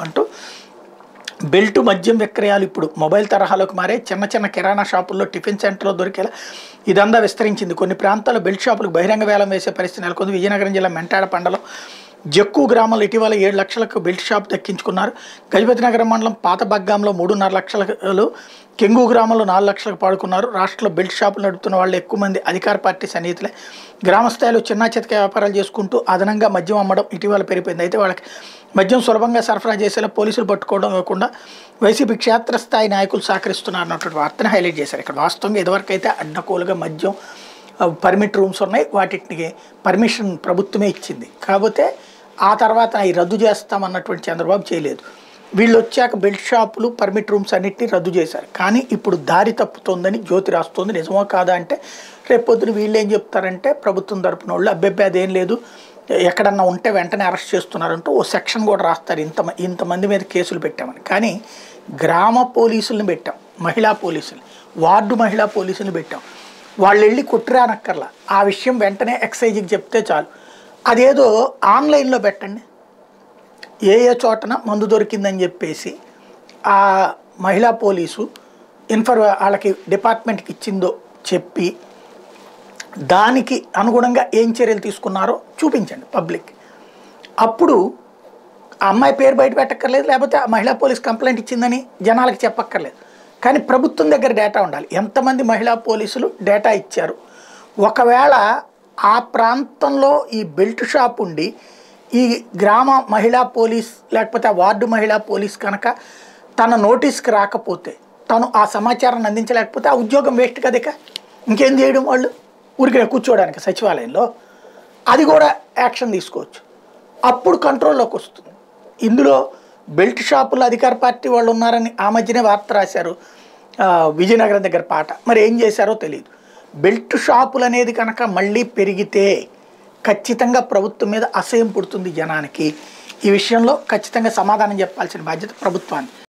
అంటూ బెల్ట్ మద్యం విక్రయాలు ఇప్పుడు మొబైల్ తరహాలోకి మారే చిన్న చిన్న కిరాణా షాపుల్లో టిఫిన్ సెంటర్లో దొరికేలా ఇదంతా విస్తరించింది కొన్ని ప్రాంతాల్లో బెల్ట్ షాపులకు బహిరంగ వేలం వేసే పరిస్థితి నెలకొంది విజయనగరం జిల్లా మెంటాడ పండలో జక్కు గ్రామంలో ఇటీవల ఏడు లక్షలకు బెల్ట్ షాప్ దక్కించుకున్నారు గజపతి నగరం మండలం పాత బగ్గాంలో మూడున్నర లక్షలు కెంగు గ్రామంలో నాలుగు లక్షలకు పాడుకున్నారు రాష్ట్రంలో బెల్ట్ షాపులు నడుపుతున్న వాళ్ళు ఎక్కువ మంది అధికార పార్టీ సన్నిహితులే గ్రామ స్థాయిలో చిన్న చితక వ్యాపారాలు చేసుకుంటూ అదనంగా మద్యం అమ్మడం ఇటీవల పెరిగిపోయింది అయితే వాళ్ళకి మద్యం సులభంగా సరఫరా చేసేలా పోలీసులు పట్టుకోవడం కాకుండా వైసీపీ క్షేత్రస్థాయి నాయకులు సహకరిస్తున్నారు అన్నటువంటి వార్తను హైలైట్ చేశారు ఇక్కడ వాస్తవంగా ఇదివరకు అయితే అడ్డకోలుగా మద్యం పర్మిట్ రూమ్స్ ఉన్నాయి వాటికి పర్మిషన్ ప్రభుత్వమే ఇచ్చింది కాకపోతే ఆ తర్వాత అవి రద్దు చేస్తామన్నటువంటి చంద్రబాబు చేయలేదు వీళ్ళు వచ్చాక బెల్ట్ షాపులు పర్మిట్ రూమ్స్ అన్నిటిని రద్దు చేశారు కానీ ఇప్పుడు దారి తప్పుతోందని జ్యోతి రాస్తుంది నిజమో కాదా అంటే రేపు పొద్దున వీళ్ళు ఏం చెప్తారంటే ప్రభుత్వం తరపున వాళ్ళు అబ్బెబ్బే అదేం లేదు ఎక్కడన్నా ఉంటే వెంటనే అరెస్ట్ చేస్తున్నారంటూ ఓ సెక్షన్ కూడా రాస్తారు ఇంత ఇంతమంది మీద కేసులు పెట్టామని కానీ గ్రామ పోలీసులను పెట్టాం మహిళా పోలీసులు వార్డు మహిళా పోలీసులు పెట్టాం వాళ్ళు వెళ్ళి కొట్టురానక్కర్లా ఆ విషయం వెంటనే ఎక్సైజ్కి చెప్తే చాలు అదేదో ఆన్లైన్లో పెట్టండి ఏ ఏ చోటన మందు దొరికిందని చెప్పేసి ఆ మహిళా పోలీసు ఇన్ఫర్ వాళ్ళకి డిపార్ట్మెంట్కి ఇచ్చిందో చెప్పి దానికి అనుగుణంగా ఏం చర్యలు తీసుకున్నారో చూపించండి పబ్లిక్ అప్పుడు ఆ అమ్మాయి పేరు బయట పెట్టక్కర్లేదు లేకపోతే ఆ మహిళా పోలీస్ కంప్లైంట్ ఇచ్చిందని జనాలకి చెప్పక్కర్లేదు కానీ ప్రభుత్వం దగ్గర డేటా ఉండాలి ఎంతమంది మహిళా పోలీసులు డేటా ఇచ్చారు ఒకవేళ ఆ ప్రాంతంలో ఈ బెల్ట్ షాప్ ఉండి ఈ గ్రామ మహిళా పోలీస్ లేకపోతే ఆ వార్డు మహిళా పోలీస్ కనుక తన నోటీస్కి రాకపోతే తను ఆ సమాచారాన్ని అందించలేకపోతే ఆ ఉద్యోగం వేస్ట్ కదక ఇంకేం చేయడం వాళ్ళు ఊరికే కూర్చోవడానికి సచివాలయంలో అది కూడా యాక్షన్ తీసుకోవచ్చు అప్పుడు కంట్రోల్లోకి వస్తుంది ఇందులో బెల్ట్ షాపుల్లో అధికార పార్టీ వాళ్ళు ఉన్నారని ఆ మధ్యనే వార్త రాశారు ఆ, విజయనగరం దగ్గర పాట మరి ఏం చేశారో తెలియదు బెల్ట్ షాపులు అనేది కనుక మళ్ళీ పెరిగితే ఖచ్చితంగా ప్రభుత్వం మీద అసహ్యం పుడుతుంది జనానికి ఈ విషయంలో ఖచ్చితంగా సమాధానం చెప్పాల్సిన బాధ్యత ప్రభుత్వానికి